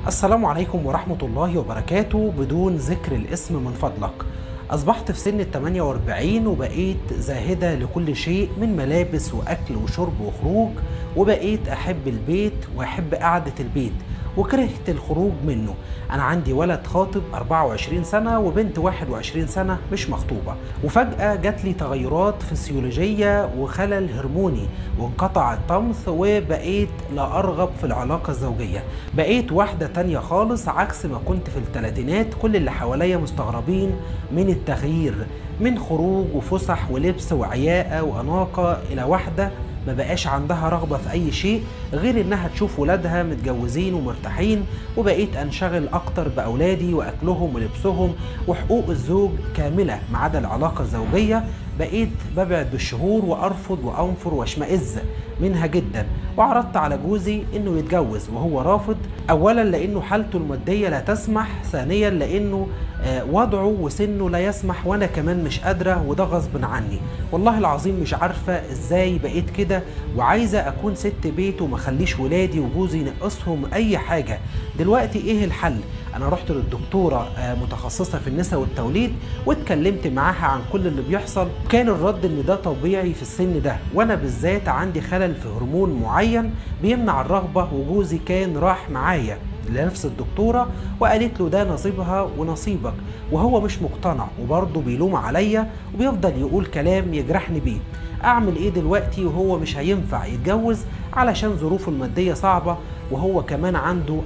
السلام عليكم ورحمة الله وبركاته بدون ذكر الاسم من فضلك أصبحت في سن ال 48 وبقيت زاهدة لكل شيء من ملابس وأكل وشرب وخروج وبقيت أحب البيت وأحب قعدة البيت وكرهت الخروج منه أنا عندي ولد خاطب 24 سنة وبنت 21 سنة مش مخطوبة وفجأة جات لي تغيرات فسيولوجية وخلل هرموني وانقطع الطمث وبقيت لا أرغب في العلاقة الزوجية بقيت واحدة تانية خالص عكس ما كنت في الثلاثينات كل اللي حواليا مستغربين من التغيير من خروج وفسح ولبس وعياقة وأناقة إلى واحدة ما بقاش عندها رغبة في أي شيء غير إنها تشوف ولادها متجوزين ومرتاحين وبقيت أنشغل أكتر بأولادي وأكلهم ولبسهم وحقوق الزوج كاملة ما عدا العلاقة الزوجية بقيت ببعد بالشهور وأرفض وأنفر واشمئز منها جدا وعرضت على جوزي إنه يتجوز وهو رافض أولا لأنه حالته المادية لا تسمح ثانيا لأنه وضعه وسنه لا يسمح وانا كمان مش قادره وده غصب عني والله العظيم مش عارفه ازاي بقيت كده وعايزه اكون ست بيت وما اخليش ولادي وجوزي ينقصهم اي حاجه دلوقتي ايه الحل انا رحت للدكتوره متخصصه في النساء والتوليد واتكلمت معاها عن كل اللي بيحصل كان الرد ان ده طبيعي في السن ده وانا بالذات عندي خلل في هرمون معين بيمنع الرغبه وجوزي كان راح معايا لنفس الدكتورة وقالت له ده نصيبها ونصيبك وهو مش مقتنع وبرضه بيلوم عليا وبيفضل يقول كلام يجرحني بيه اعمل ايه دلوقتي وهو مش هينفع يتجوز علشان ظروفه المادية صعبة وهو كمان عنده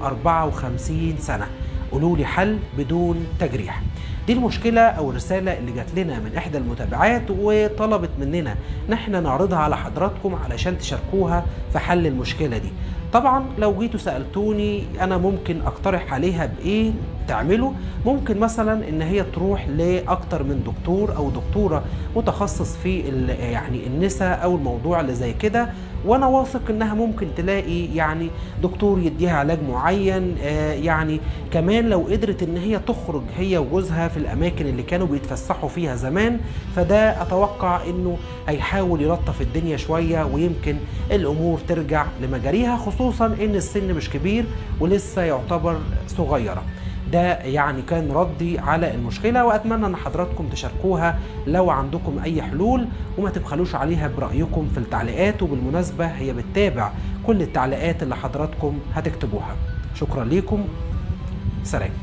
54 سنة قولوا لي حل بدون تجريح دي المشكلة أو الرسالة اللي جات لنا من إحدى المتابعات وطلبت مننا إن احنا نعرضها على حضراتكم علشان تشاركوها في حل المشكلة دي طبعا لو جيتوا سألتوني أنا ممكن أقترح عليها بإيه تعمله ممكن مثلا ان هي تروح لاكتر من دكتور او دكتوره متخصص في يعني النساء او الموضوع اللي زي كده وانا واثق انها ممكن تلاقي يعني دكتور يديها علاج معين آه يعني كمان لو قدرت ان هي تخرج هي وجوزها في الاماكن اللي كانوا بيتفسحوا فيها زمان فده اتوقع انه هيحاول يلطف الدنيا شويه ويمكن الامور ترجع لمجاريها خصوصا ان السن مش كبير ولسه يعتبر صغيره ده يعني كان ردي على المشكلة وأتمنى أن حضراتكم تشاركوها لو عندكم أي حلول وما تبخلوش عليها برأيكم في التعليقات وبالمناسبة هي بتتابع كل التعليقات اللي حضراتكم هتكتبوها شكرا ليكم سلام